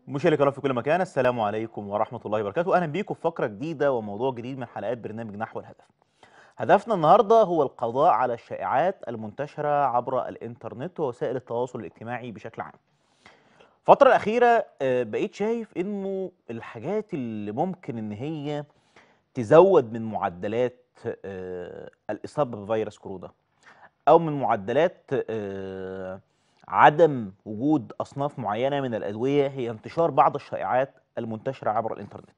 مشاهدينا الكرام في كل مكان السلام عليكم ورحمة الله وبركاته أهلا بيكم في فقرة جديدة وموضوع جديد من حلقات برنامج نحو الهدف هدفنا النهاردة هو القضاء على الشائعات المنتشرة عبر الإنترنت ووسائل التواصل الاجتماعي بشكل عام الفترة الأخيرة آه، بقيت شايف إنه الحاجات اللي ممكن إن هي تزود من معدلات آه، الإصابة بفيروس كورونا أو من معدلات آه، عدم وجود أصناف معينة من الأدوية هي انتشار بعض الشائعات المنتشرة عبر الإنترنت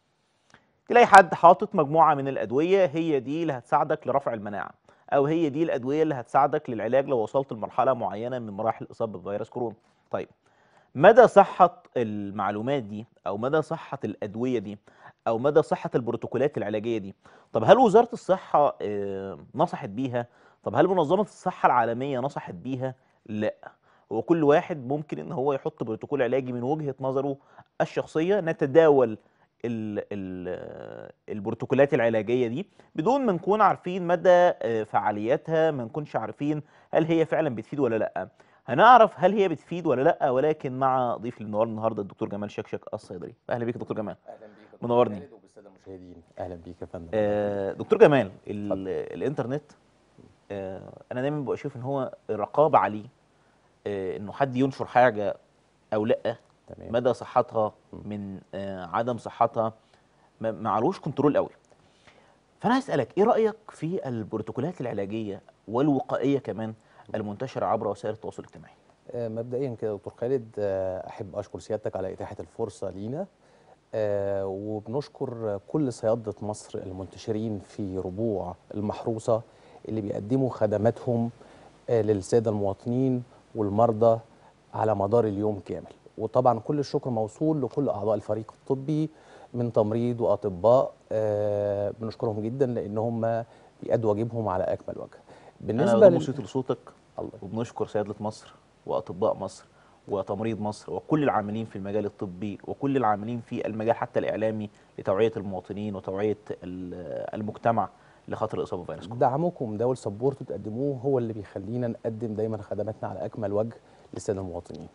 تلاقي حد حاطط مجموعة من الأدوية هي دي اللي هتساعدك لرفع المناعة أو هي دي الأدوية اللي هتساعدك للعلاج لو وصلت لمرحلة معينة من مراحل الإصابة بفيروس كورونا طيب مدى صحة المعلومات دي أو مدى صحة الأدوية دي أو مدى صحة البروتوكولات العلاجية دي طب هل وزارة الصحة آه، نصحت بيها طب هل منظمة الصحة العالمية نصحت بيها لا هو كل واحد ممكن ان هو يحط بروتوكول علاجي من وجهة نظره الشخصية نتداول ال ال البروتوكولات العلاجية دي بدون ما نكون عارفين مدى آه، فعاليتها ما نكونش عارفين هل هي فعلا بتفيد ولا لا هنعرف هل هي بتفيد ولا لا ولكن مع ضيف المنور النهارده الدكتور جمال شكشك الصيدلي اهلا بيك يا دكتور جمال اهلا بيك يا دكتور منورني. خالد وبالساده المشاهدين اهلا بيك يا فندم آه، دكتور جمال ال- الانترنت آه، انا دايما ببقى اشوف ان هو الرقابه عليه آه، انه حد ينشر حاجه او لا تمام مدى صحتها من آه، عدم صحتها ما ما علوش كنترول قوي فانا هسالك ايه رايك في البروتوكولات العلاجيه والوقائيه كمان المنتشره عبر وسائل التواصل الاجتماعي آه، مبدئيا كده يا دكتور خالد آه، احب اشكر سيادتك على اتاحه الفرصه لينا آه، وبنشكر كل صيادله مصر المنتشرين في ربوع المحروسه اللي بيقدموا خدماتهم آه، للساده المواطنين والمرضى على مدار اليوم كامل وطبعا كل الشكر موصول لكل اعضاء الفريق الطبي من تمريض واطباء آه، بنشكرهم جدا لان هم بيأدوا واجبهم على اكمل وجه بالنسبه بالنسبه انا لل... صوتي لصوتك الله وبنشكر صيادله مصر واطباء مصر وتمريض مصر وكل العاملين في المجال الطبي وكل العاملين في المجال حتى الاعلامي لتوعيه المواطنين وتوعيه ال- المجتمع لخطر الاصابه بفيروس كورونا دعمكم ده والسبورت تقدموه هو اللي بيخلينا نقدم دايما خدماتنا على اكمل وجه للساده المواطنين.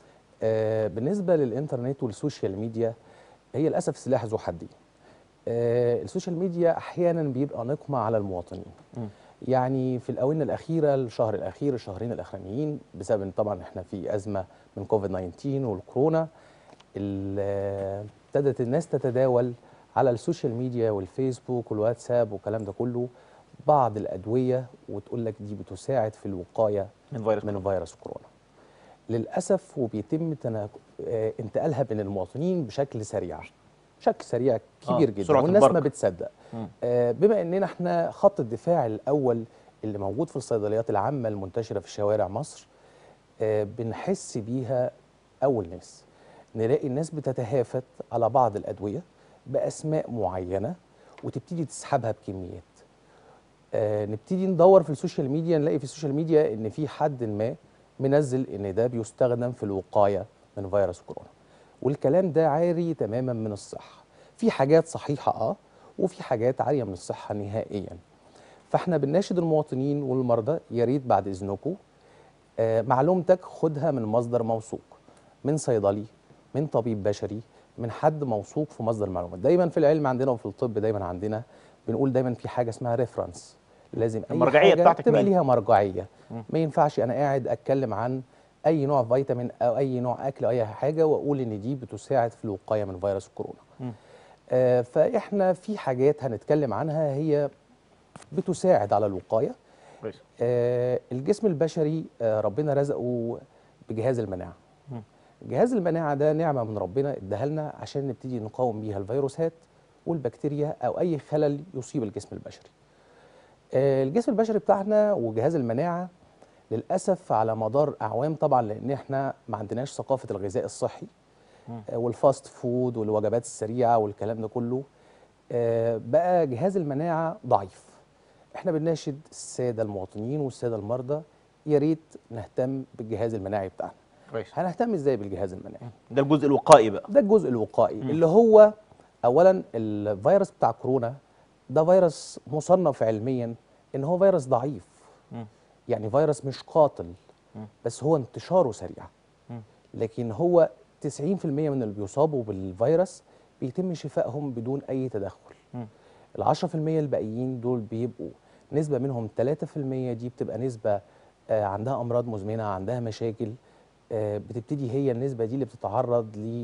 آه بالنسبه للانترنت والسوشيال ميديا هي للاسف سلاح ذو حدين. آه السوشيال ميديا احيانا بيبقى نقمه على المواطنين. مم. يعني في الاونه الاخيره الشهر الاخير الشهرين الاخرانيين بسبب ان طبعا احنا في ازمه من كوفيد 19 والكورونا ال- آه، ابتدت الناس تتداول على السوشيال ميديا والفيسبوك والواتساب والكلام ده كله بعض الادويه وتقول لك دي بتساعد في الوقايه من فيروس من فيروس كورونا للاسف وبيتم تنا... آه، انتقالها بين المواطنين بشكل سريع بشكل سريع كبير آه، جدا سرعة والناس ما البرق. بتصدق مم. آه، بما اننا احنا خط الدفاع الاول اللي موجود في الصيدليات العامه المنتشره في شوارع مصر آه، بنحس بيها اول ناس نلاقي الناس بتتهافت على بعض الادويه باسماء معينه وتبتدي تسحبها بكميات آه، نبتدي ندور في السوشيال ميديا نلاقي في السوشيال ميديا ان في حد ما منزل ان ده بيستخدم في الوقايه من فيروس كورونا والكلام ده عاري تماما من الصحه في حاجات صحيحه اه وفي حاجات عاريه من الصحه نهائيا فاحنا بنناشد المواطنين والمرضى يا ريت بعد اذنكم آه، معلومتك خدها من مصدر موثوق من صيدلي من طبيب بشري من حد موثوق في مصدر المعلومات دايما في العلم عندنا وفي الطب دايما عندنا بنقول دايما في حاجه اسمها ريفرنس لازم اي المرجعية حاجه بتاعتك تبقى مين؟ ليها مرجعيه مم. ما ينفعش انا قاعد اتكلم عن اي نوع فيتامين او اي نوع اكل او اي حاجه واقول ان دي بتساعد في الوقايه من فيروس كورونا مم. آه فاحنا في حاجات هنتكلم عنها هي بتساعد على الوقايه كويس آه الجسم البشري آه ربنا رزقه بجهاز المناعه مم. جهاز المناعه ده نعمه من ربنا اداها لنا عشان نبتدي نقاوم بيها الفيروسات والبكتيريا او اي خلل يصيب الجسم البشري آه الجسم البشري بتاعنا وجهاز المناعه للاسف على مدار اعوام طبعا لان احنا ما عندناش ثقافه الغذاء الصحي مم. آه والفاست فود والوجبات السريعه والكلام ده كله آه بقى جهاز المناعه ضعيف احنا بنناشد الساده المواطنين والساده المرضى يا ريت نهتم بالجهاز المناعي بتاعنا كويس هنهتم ازاي بالجهاز المناعي ده الجزء الوقائي بقى ده الجزء الوقائي مم. اللي هو اولا الفيروس بتاع كورونا ده فيروس مصنف علميا ان هو فيروس ضعيف مم. يعني فيروس مش قاتل مم. بس هو انتشاره سريع مم. لكن هو 90% من اللي بيصابوا بالفيروس بيتم شفائهم بدون اي تدخل مم. ال 10% الباقيين دول بيبقوا نسبه منهم 3% دي بتبقى نسبه آه، عندها امراض مزمنه عندها مشاكل آه، بتبتدي هي النسبه دي اللي بتتعرض ل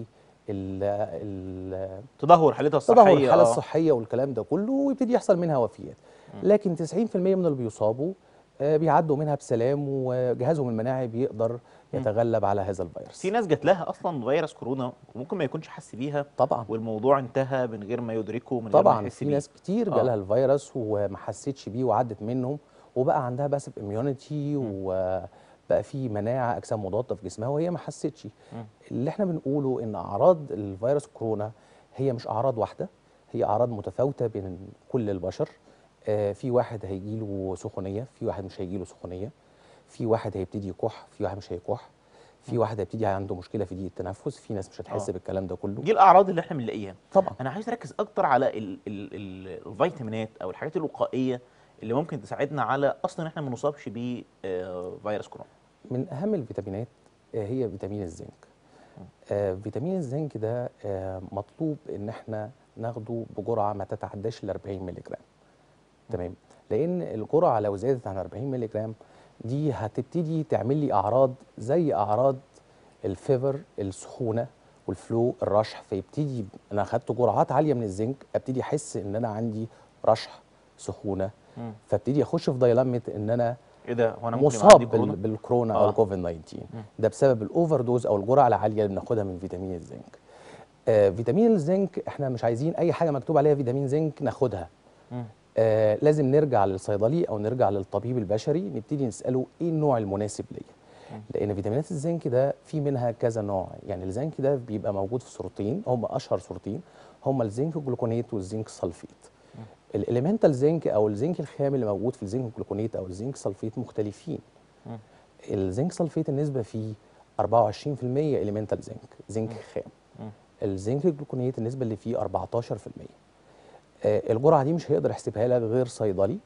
تدهور حالتها تدهور الصحيه الحاله آه. الصحيه والكلام ده كله ويبتدي يحصل منها وفيات لكن 90% من اللي بيصابوا آه، بيعدوا منها بسلام وجهازهم المناعي بيقدر يتغلب على هذا الفيروس في ناس جات لها اصلا فيروس كورونا وممكن ما يكونش حس بيها طبعا والموضوع انتهى من غير ما يدركه من غير ما طبعا يحس في بيه ناس كتير آه. جالها الفيروس وما حسيتش بيه وعدت منهم وبقى عندها باسف اميونيتي وبقى في مناعه اجسام مضاده في جسمها وهي ما حسيتش اللي احنا بنقوله ان اعراض الفيروس كورونا هي مش اعراض واحده هي اعراض متفاوته بين كل البشر آه، في واحد هيجيله سخونيه في واحد مش هيجيله سخونيه في واحد هيبتدي يكح في واحد مش هيكح في واحد هيبتدي عنده مشكله في ضيق التنفس في ناس مش هتحس آه. بالكلام ده كله دي الاعراض اللي احنا بنلاقيها طبعا انا عايز اركز اكتر على ال ال ال الفيتامينات او الحاجات الوقائيه اللي ممكن تساعدنا على اصلا احنا ما نصابش بفيروس كورونا من اهم الفيتامينات آه، هي فيتامين الزنك آه، فيتامين الزنك ده آه، مطلوب ان احنا ناخده بجرعه ما تتعداش ال 40 مللي جرام تمام لان الجرعه لو زادت عن 40 مللي جرام دي هتبتدي تعمل لي اعراض زي اعراض الفيفر السخونه والفلو الرشح فيبتدي انا اخدت جرعات عاليه من الزنك ابتدي احس ان انا عندي رشح سخونه مم. فابتدي اخش في دايلمه ان انا ايه ده هو انا ممكن يبقى مصاب عندي بال- كورونا بالكورونا آه. او الكوفيد 19 ده بسبب الاوفر دوز او الجرعه العاليه اللي بناخدها من فيتامين الزنك آه فيتامين الزنك احنا مش عايزين اي حاجه مكتوب عليها فيتامين زنك ناخدها مم. آه لازم نرجع للصيدلي او نرجع للطبيب البشري نبتدي نساله ايه النوع المناسب ليا لان فيتامينات الزنك ده في منها كذا نوع يعني الزنك ده بيبقى موجود في صورتين هم اشهر صورتين هم الزنك جلوكونيت والزنك سلفيت الاليمنتال زنك او الزنك الخام اللي موجود في الزنك جلوكونيت او الزنك سلفيت مختلفين مم. الزنك سلفيت النسبه فيه 24% اليمنتال زنك زنك خام مم. الزنك الجلوكونيت النسبه اللي فيه 14% آه الجرعه دي مش هيقدر يحسبها لك غير صيدلي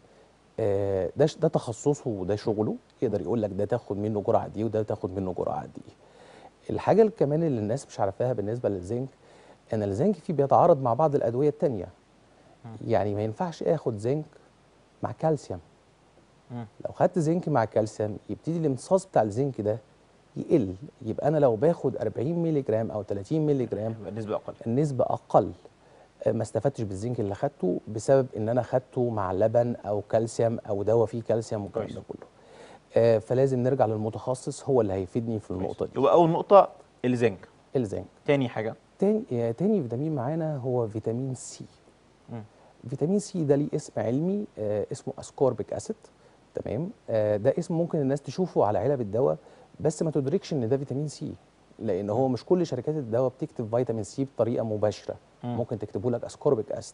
آه ده ش- ده تخصصه وده شغله يقدر يقول لك ده تاخد منه جرعه دي وده تاخد منه جرعه دي الحاجه اللي كمان اللي الناس مش عارفاها بالنسبه للزنك ان الزنك فيه بيتعارض مع بعض الادويه التانية يعني ما ينفعش اخد زنك مع كالسيوم مم. لو خدت زنك مع كالسيوم يبتدي الامتصاص بتاع الزنك ده يقل يبقى انا لو باخد 40 مللي جرام او 30 مللي جرام يبقى النسبه اقل النسبه اقل آه، ما استفدتش بالزنك اللي خدته بسبب ان انا خدته مع لبن او كالسيوم او دواء فيه كالسيوم والكلام كويس. ده كله آه، فلازم نرجع للمتخصص هو اللي هيفيدني في النقطه دي يبقى اول نقطه الزنك الزنك تاني حاجه تاني آه، تاني فيتامين معانا هو فيتامين سي مم. فيتامين سي ده ليه اسم علمي آه اسمه اسكوربيك اسيد تمام آه ده اسم ممكن الناس تشوفه على علب الدواء بس ما تدركش ان ده فيتامين سي لان هو مش كل شركات الدواء بتكتب فيتامين سي بطريقه مباشره مم. ممكن تكتبه لك اسكوربيك اسيد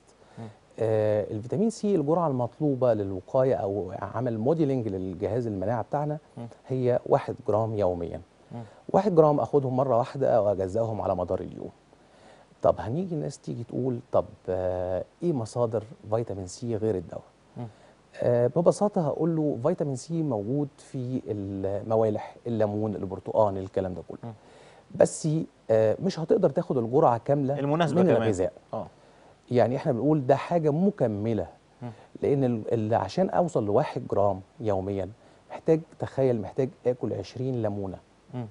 آه الفيتامين سي الجرعه المطلوبه للوقايه او عمل موديلنج للجهاز المناعه بتاعنا هي 1 جرام يوميا 1 جرام اخدهم مره واحده او اجزاهم على مدار اليوم طب هنيجي الناس تيجي تقول طب آه ايه مصادر فيتامين سي غير الدواء آه ببساطه هقول له فيتامين سي موجود في الموالح الليمون البرتقال الكلام ده كله بس آه مش هتقدر تاخد الجرعه كامله المناسبه من كمان الغذاء اه يعني احنا بنقول ده حاجه مكمله لان ال- اللي عشان اوصل لواحد جرام يوميا محتاج تخيل محتاج اكل 20 ليمونه مم.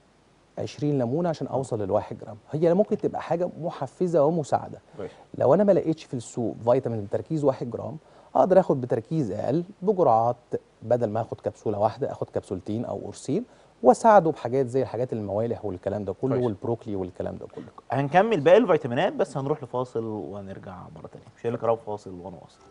20 ليمونه عشان اوصل للواحد جرام هي ممكن تبقى حاجه محفزه ومساعده كويس لو انا ما لقيتش في السوق فيتامين بتركيز 1 جرام اقدر اخد بتركيز اقل بجرعات بدل ما اخد كبسوله واحده اخد كبسولتين او قرصين واساعده بحاجات زي الحاجات الموالح والكلام ده كله كويس. والبروكلي والكلام ده كله هنكمل باقي الفيتامينات بس هنروح لفاصل ونرجع مره تانية مشاهدينا الكرام فاصل ونواصل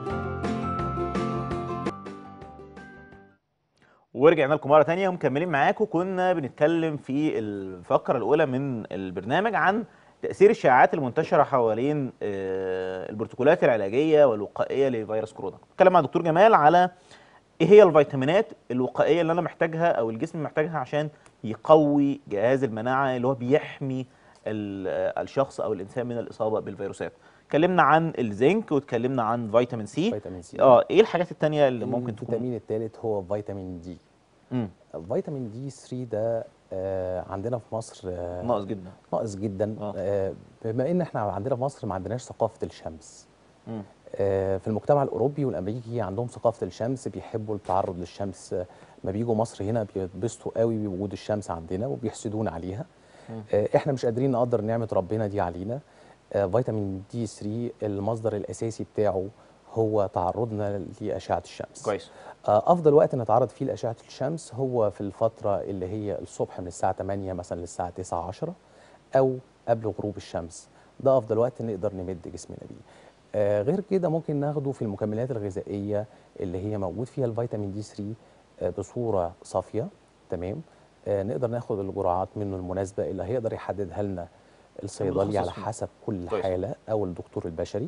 ورجعنا لكم مره تانية ومكملين معاكم كنا بنتكلم في الفقره الاولى من البرنامج عن تاثير الشائعات المنتشره حوالين آه، البروتوكولات العلاجيه والوقائيه لفيروس كورونا اتكلم مع دكتور جمال على ايه هي الفيتامينات الوقائيه اللي انا محتاجها او الجسم محتاجها عشان يقوي جهاز المناعه اللي هو بيحمي ال- الشخص او الانسان من الاصابه بالفيروسات اتكلمنا عن الزنك واتكلمنا عن فيتامين سي فيتامين سي اه ايه الحاجات التانية اللي ممكن تكون الفيتامين الثالث هو فيتامين دي مم. فيتامين دي 3 ده آه، عندنا في مصر آه، ناقص جدا ناقص جدا آه. آه، بما ان احنا عندنا في مصر ما عندناش ثقافه الشمس مم. آه، في المجتمع الاوروبي والامريكي عندهم ثقافه الشمس بيحبوا التعرض للشمس آه، ما بيجوا مصر هنا بيتبسطوا قوي بوجود الشمس عندنا وبيحسدونا عليها آه، احنا مش قادرين نقدر نعمه ربنا دي علينا آه، فيتامين دي 3 المصدر الاساسي بتاعه هو تعرضنا لاشعه الشمس كويس آه، افضل وقت نتعرض فيه لاشعه الشمس هو في الفتره اللي هي الصبح من الساعه 8 مثلا للساعه 9 10 او قبل غروب الشمس ده افضل وقت نقدر نمد جسمنا بيه آه، غير كده ممكن ناخده في المكملات الغذائيه اللي هي موجود فيها الفيتامين دي 3 آه، بصوره صافيه تمام آه، نقدر ناخد الجرعات منه المناسبه اللي هيقدر يحددها لنا الصيدلي على المتخصص فيه. حسب كل كويس. حاله او الدكتور البشري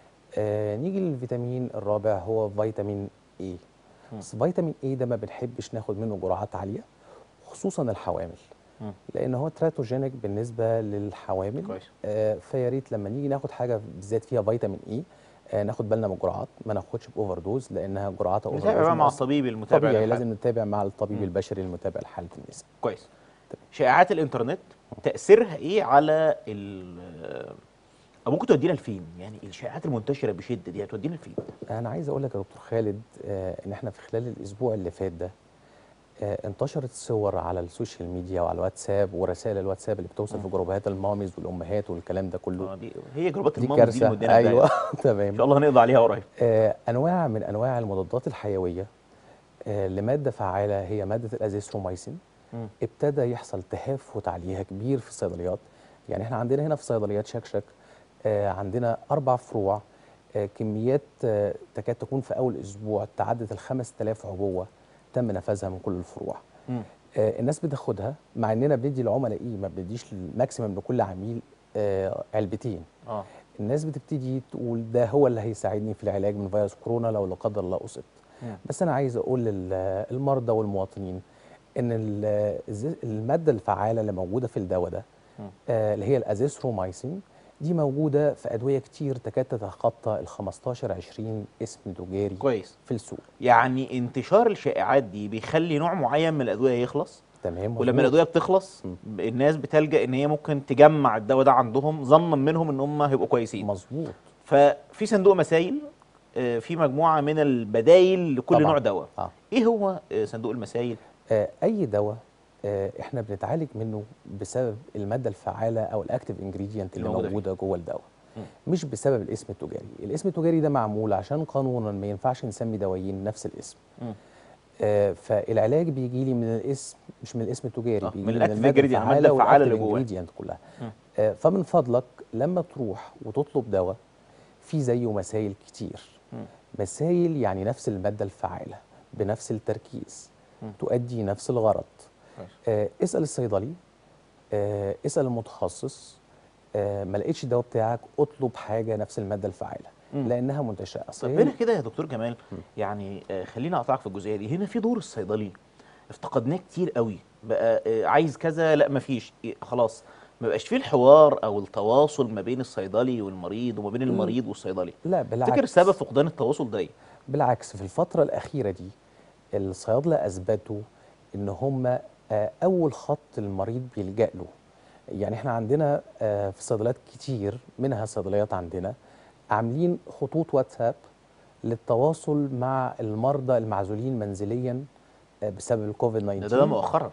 آه نيجي للفيتامين الرابع هو فيتامين اي بس فيتامين اي ده ما بنحبش ناخد منه جرعات عاليه خصوصا الحوامل مم. لان هو تراتوجينيك بالنسبه للحوامل كويس. آه فيا ريت لما نيجي ناخد حاجه بالذات فيها فيتامين اي آه ناخد بالنا من الجرعات ما ناخدش باوفر دوز لانها جرعاتها اوفر نتابع دوز بقى مع مؤثرة. الطبيب المتابع طبيعي للحالة. لازم نتابع مع الطبيب البشري المتابع لحاله النساء كويس شائعات الانترنت تاثيرها ايه على ال او ممكن تودينا لفين يعني الشائعات المنتشره بشده دي هتودينا لفين انا عايز اقول لك يا دكتور خالد آه ان احنا في خلال الاسبوع اللي فات ده آه انتشرت صور على السوشيال ميديا وعلى الواتساب ورسائل الواتساب اللي بتوصل في جروبات الماميز والامهات والكلام ده كله آه، دي هي جروبات دي المام دي اللي كارثه مودينا في داهية. ايوه ان تمام شاء الله هنقضي عليها قريب آه انواع من انواع المضادات الحيويه آه لماده فعاله هي ماده الازيثروميسين مم. ابتدى يحصل تهافت عليها كبير في الصيدليات يعني احنا عندنا هنا في صيدليات شكشك آه عندنا اربع فروع آه كميات آه تكاد تكون في اول اسبوع تعدت ال 5000 عبوه تم نفذها من كل الفروع مم. آه الناس بتاخدها مع اننا بندي العملاء ايه ما بنديش الماكسيمم لكل عميل آه علبتين اه الناس بتبتدي تقول ده هو اللي هيساعدني في العلاج من فيروس كورونا لو لا قدر الله اصبت مم. بس انا عايز اقول للمرضى والمواطنين ان ال- الز- الماده الفعاله اللي موجوده في الدواء ده مم. آه، اللي هي الازيثروميسين دي موجوده في ادويه كتير تكاد تتخطى ال 15 20 اسم تجاري كويس في السوق يعني انتشار الشائعات دي بيخلي نوع معين من الادويه يخلص تمام ولما مظبوط. الادويه بتخلص الناس بتلجا ان هي ممكن تجمع الدواء ده عندهم ظنا منهم ان هم هيبقوا كويسين مظبوط ففي صندوق مسائل آه، في مجموعه من البدايل لكل طبعاً. نوع دواء اه ايه هو آه، صندوق المسائل آه، اي دواء آه، احنا بنتعالج منه بسبب الماده الفعاله او الاكتيف انجريدينت اللي موجودة فيه. موجوده جوه الدواء مم. مش بسبب الاسم التجاري الاسم التجاري ده معمول عشان قانونا ما ينفعش نسمي دوايين نفس الاسم مم. آه، فالعلاج بيجي لي من الاسم مش من الاسم التجاري آه، بيجي من لي الactive ingredient، المادة الفعاله الفعالة اللي والactive جواه. ingredient كلها مم. آه، فمن فضلك لما تروح وتطلب دواء في زيه مسائل كتير مم. مسائل يعني نفس الماده الفعاله بنفس التركيز مم. تؤدي نفس الغرض كويس. آه، اسال الصيدلي آه، اسال المتخصص آه، ما لقيتش الدواء بتاعك اطلب حاجه نفس الماده الفعاله مم. لانها منتشره طب اصل هنا كده يا دكتور جمال يعني آه، خلينا اقطعك في الجزئيه دي هنا في دور الصيدلي افتقدناه كتير قوي بقى آه، عايز كذا لا مفيش إيه، خلاص ما بقاش فيه الحوار او التواصل ما بين الصيدلي والمريض وما بين المريض والصيدلي لا بالعكس تفتكر سبب فقدان التواصل ده ايه بالعكس في الفترة الأخيرة دي الصيادلة أثبتوا إن هم آه، أول خط المريض بيلجأ له يعني إحنا عندنا آه، في صيدليات كتير منها صيدليات عندنا عاملين خطوط واتساب للتواصل مع المرضى المعزولين منزليا آه، بسبب الكوفيد ده 19 ده مؤخرا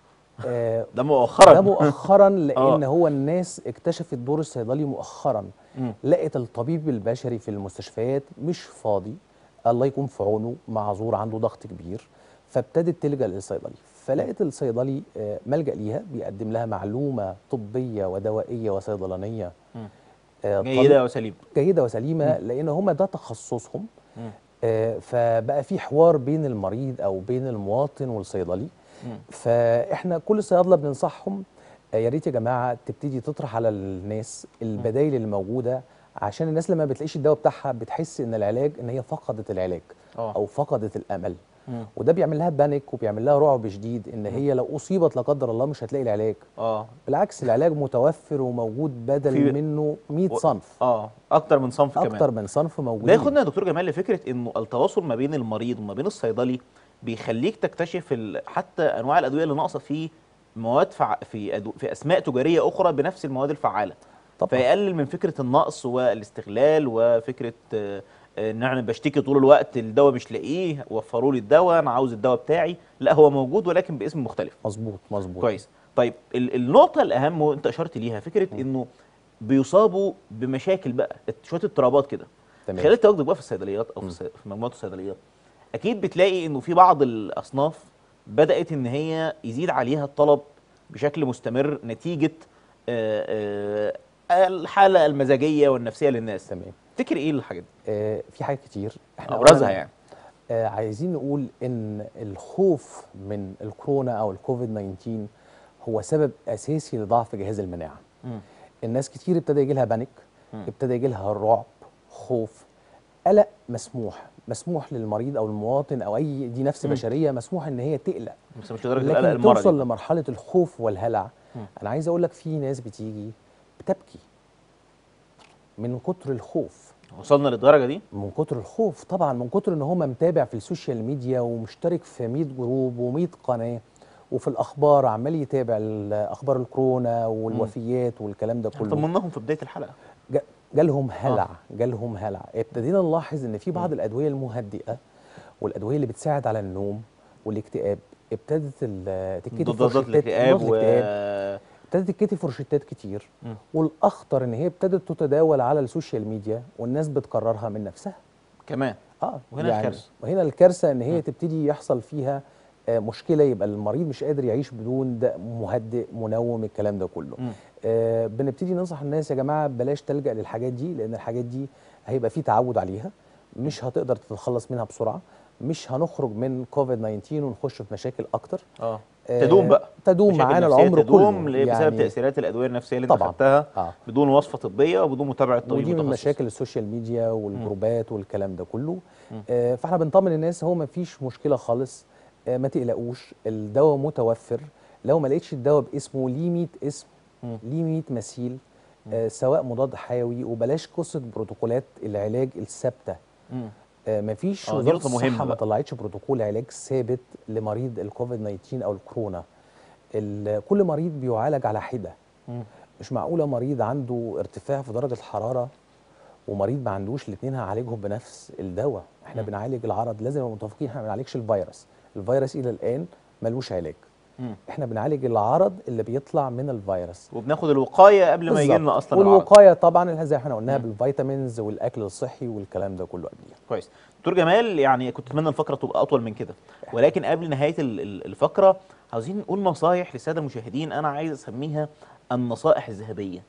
آه، ده مؤخرا ده مؤخرا لان آه. هو الناس اكتشفت دور الصيدلي مؤخرا مم. لقت الطبيب البشري في المستشفيات مش فاضي الله يكون في عونه معذور عنده ضغط كبير فابتدت تلجا للصيدلي فلقت الصيدلي آه، ملجا ليها بيقدم لها معلومه طبيه ودوائيه وصيدلانيه مم. آه، جيده وسليمه جيده وسليمه لان هم ده تخصصهم مم. آه، فبقى في حوار بين المريض او بين المواطن والصيدلي مم. فاحنا كل الصيادله بننصحهم آه، يا ريت يا جماعه تبتدي تطرح على الناس البدائل اللي موجوده عشان الناس لما بتلاقيش الدواء بتاعها بتحس ان العلاج ان هي فقدت العلاج آه. او فقدت الامل مم. وده بيعمل لها بانيك وبيعمل لها رعب شديد ان هي لو اصيبت لا قدر الله مش هتلاقي العلاج اه بالعكس العلاج متوفر وموجود بدل في- منه 100 و- صنف اه اكتر من صنف كمان اكتر من صنف موجود ده ياخدنا يا دكتور جمال لفكره انه التواصل ما بين المريض وما بين الصيدلي بيخليك تكتشف ال- حتى انواع الادويه اللي ناقصه في مواد فع... في أدو... في اسماء تجاريه اخرى بنفس المواد الفعاله طبعا فيقلل من فكره النقص والاستغلال وفكره آه، آه، ان انا بشتكي طول الوقت الدواء مش لاقيه وفروا لي الدواء انا عاوز الدواء بتاعي لا هو موجود ولكن باسم مختلف مظبوط مظبوط كويس طيب ال- النقطه الاهم وانت اشرت ليها فكره انه بيصابوا بمشاكل بقى شويه اضطرابات كده تمام. خلال تواجدك بقى في الصيدليات او في, مم. الصي- في مجموعه الصيدليات اكيد بتلاقي انه في بعض الاصناف بدات ان هي يزيد عليها الطلب بشكل مستمر نتيجه آه، آه، الحاله المزاجيه والنفسيه للناس تمام تفتكر ايه الحاجات دي آه في حاجات كتير احنا ابرزها أولاً، يعني آه عايزين نقول ان الخوف من الكورونا او الكوفيد 19 هو سبب اساسي لضعف جهاز المناعه مم. الناس كتير ابتدى يجي لها بانيك مم. ابتدى يجي لها رعب خوف قلق مسموح مسموح للمريض او المواطن او اي دي نفس مم. بشريه مسموح ان هي تقلق بس مش لدرجه القلق لكن المرضي توصل لمرحله الخوف والهلع مم. انا عايز اقول لك في ناس بتيجي بتبكي من كتر الخوف وصلنا للدرجه دي من كتر الخوف طبعا من كتر ان هو متابع في السوشيال ميديا ومشترك في 100 جروب و100 قناه وفي الاخبار عمال يتابع ال- اخبار الكورونا والوفيات والكلام ده كله طمناهم في بدايه الحلقه جا- جالهم هلع جالهم هلع ابتدينا نلاحظ ان في بعض الادويه المهدئه والادويه اللي بتساعد على النوم والاكتئاب ابتدت ال- تتكتب في مضادات روشتات- الاكتئاب مضادات و الاكتئاب ابتدت تتكتب في روشتات كتير مم. والاخطر ان هي ابتدت تتداول على السوشيال ميديا والناس بتكررها من نفسها كمان اه وهنا الكارثة. وهنا الكارثه ان هي مم. تبتدي يحصل فيها آه، مشكله يبقى المريض مش قادر يعيش بدون ده مهدئ منوم الكلام ده كله مم. آه بنبتدي ننصح الناس يا جماعه بلاش تلجا للحاجات دي لان الحاجات دي هيبقى في تعود عليها مش هتقدر تتخلص منها بسرعه مش هنخرج من كوفيد 19 ونخش في مشاكل اكتر اه آه، تدوم بقى تدوم مشاكل معانا نفسية العمر تدوم كله ل- بسبب يعني تاثيرات الادويه النفسيه اللي انت طبعاً. خدتها اه بدون وصفه طبيه وبدون متابعه طبيب ودي من متخصص. مشاكل السوشيال ميديا والجروبات والكلام ده كله مم. آه فاحنا بنطمن الناس هو ما فيش مشكله خالص آه ما تقلقوش الدواء متوفر لو ما لقيتش الدواء باسمه ليه 100 اسم مم. ليه 100 مثيل آه سواء مضاد حيوي وبلاش قصه بروتوكولات العلاج الثابته مم. آه مفيش آه، دي وزاره نقطة مهمة الصحه ما بقى. طلعتش بروتوكول علاج ثابت لمريض الكوفيد 19 او الكورونا ال- كل مريض بيعالج على حده مم. مش معقوله مريض عنده ارتفاع في درجه الحراره ومريض ما عندوش الاثنين هعالجهم بنفس الدواء احنا مم. بنعالج العرض لازم نبقى متفقين احنا ما بنعالجش الفيروس الفيروس الى الان ملوش علاج مم. احنا بنعالج العرض اللي بيطلع من الفيروس وبناخد الوقايه قبل ما يجي لنا بالظبط. اصلا العرض. والوقايه طبعا زي ما احنا قلناها مم. بالفيتامينز والاكل الصحي والكلام ده كله قبليها كويس دكتور جمال يعني كنت اتمنى الفقره تبقى اطول من كده ولكن قبل نهايه ال- ال- الفقره عاوزين نقول نصايح للساده المشاهدين انا عايز اسميها النصائح الذهبيه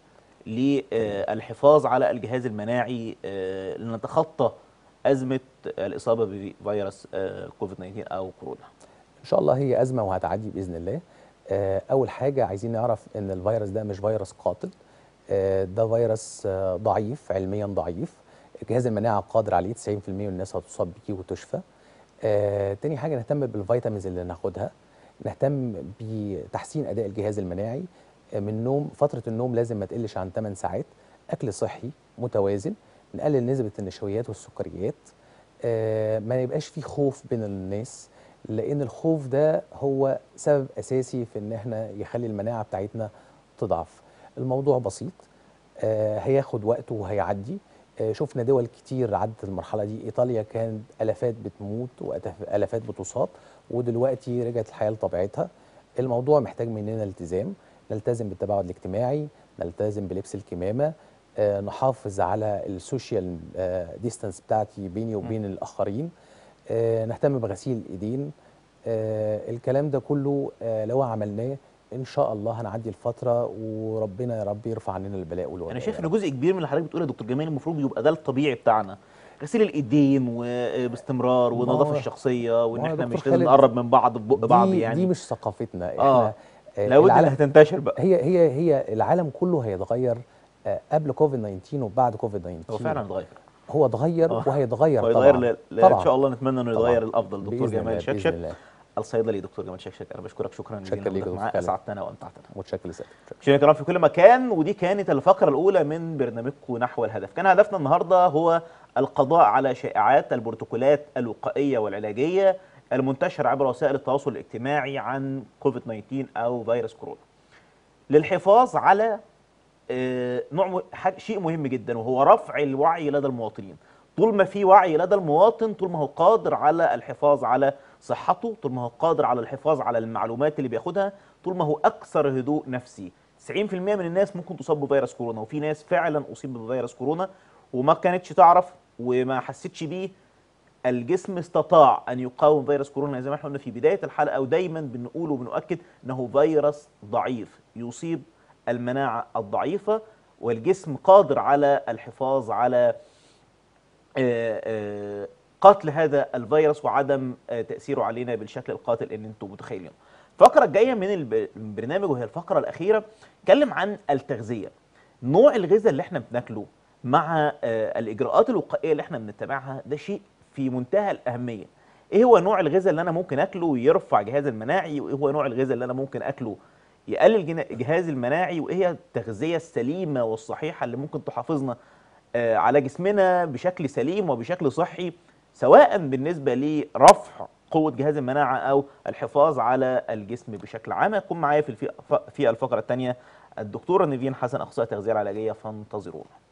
للحفاظ على الجهاز المناعي آه، لنتخطى ازمه الاصابه بفيروس آه، كوفيد 19 او كورونا ان شاء الله هي ازمه وهتعدي باذن الله آه، اول حاجه عايزين نعرف ان الفيروس ده مش فيروس قاتل آه، ده فيروس آه، ضعيف علميا ضعيف جهاز المناعه قادر عليه 90% من الناس هتصاب بيه وتشفى آه، تاني حاجه نهتم بالفيتامينز اللي ناخدها نهتم بتحسين اداء الجهاز المناعي آه، من نوم فتره النوم لازم ما تقلش عن 8 ساعات اكل صحي متوازن نقلل نسبه النشويات والسكريات آه، ما يبقاش في خوف بين الناس لان الخوف ده هو سبب اساسي في ان احنا يخلي المناعه بتاعتنا تضعف الموضوع بسيط آه، هياخد وقته وهيعدي آه، شفنا دول كتير عدت المرحله دي ايطاليا كانت الافات بتموت والافات بتصاب ودلوقتي رجعت الحياه لطبيعتها الموضوع محتاج مننا التزام نلتزم بالتباعد الاجتماعي نلتزم بلبس الكمامه آه، نحافظ على السوشيال ديستانس بتاعتي بيني وبين الاخرين آه، نهتم بغسيل الايدين آه، الكلام ده كله آه، لو عملناه ان شاء الله هنعدي الفتره وربنا يا رب يرفع عننا البلاء والوباء انا شايف يا ان رب. جزء كبير من اللي حضرتك بتقوله يا دكتور جمال المفروض يبقى ده الطبيعي بتاعنا غسيل الايدين وباستمرار ما والنظافه هو- الشخصيه وان ما هو يا احنا دكتور مش لازم خالد، نقرب من بعض ببق بعض دي يعني دي مش ثقافتنا احنا اه آه، لابد انها العالم تنتشر بقى هي هي هي العالم كله هيتغير آه، قبل كوفيد 19 وبعد كوفيد 19 هو فعلا اتغير هو اتغير آه. وهيتغير ويتغير طبعا ل... ل... طبعا ان شاء الله نتمنى انه طبعاً. يتغير الافضل دكتور بإذن الله، جمال بإذن شكشك الله. الصيدلي دكتور جمال شكشك انا بشكرك شكرا شكراً جزيلا ليك يا وجودك دكتور معايا خالد. اسعدتنا وامتعتنا متشكر لسيادتك متشكر. مشاهدينا الكرام في كل مكان ودي كانت الفقرة الأولى من برنامجكم نحو الهدف كان هدفنا النهاردة هو القضاء على شائعات البروتوكولات الوقائية والعلاجية المنتشر عبر وسائل التواصل الاجتماعي عن كوفيد 19 او فيروس كورونا للحفاظ على آه، نوع م- حاج- شيء مهم جدا وهو رفع الوعي لدى المواطنين طول ما في وعي لدى المواطن طول ما هو قادر على الحفاظ على صحته طول ما هو قادر على الحفاظ على المعلومات اللي بياخدها طول ما هو اكثر هدوء نفسي 90% من الناس ممكن تصاب بفيروس كورونا وفي ناس فعلا اصيبت بفيروس كورونا وما كانتش تعرف وما حستش بيه الجسم استطاع ان يقاوم فيروس كورونا زي ما احنا قلنا في بدايه الحلقه ودايما بنقول وبنؤكد انه فيروس ضعيف يصيب المناعه الضعيفه والجسم قادر على الحفاظ على آه، آه، قتل هذا الفيروس وعدم آه، تاثيره علينا بالشكل القاتل اللي انتم متخيلينه. الفقره الجايه من الب- البرنامج وهي الفقره الاخيره اتكلم عن التغذيه. نوع الغذاء اللي احنا بناكله مع آه، الاجراءات الوقائيه اللي احنا بنتبعها ده شيء في منتهى الاهميه. ايه هو نوع الغذاء اللي انا ممكن اكله يرفع جهاز المناعي وايه هو نوع الغذاء اللي انا ممكن اكله يقلل جنا- جهاز المناعي وايه هي التغذيه السليمه والصحيحه اللي ممكن تحافظنا آه، على جسمنا بشكل سليم وبشكل صحي سواء بالنسبه لرفع قوه جهاز المناعه او الحفاظ على الجسم بشكل عام هيكون معايا في الفي- في الفقره الثانيه الدكتوره نيفين حسن اخصائيه التغذيه العلاجيه فانتظرونا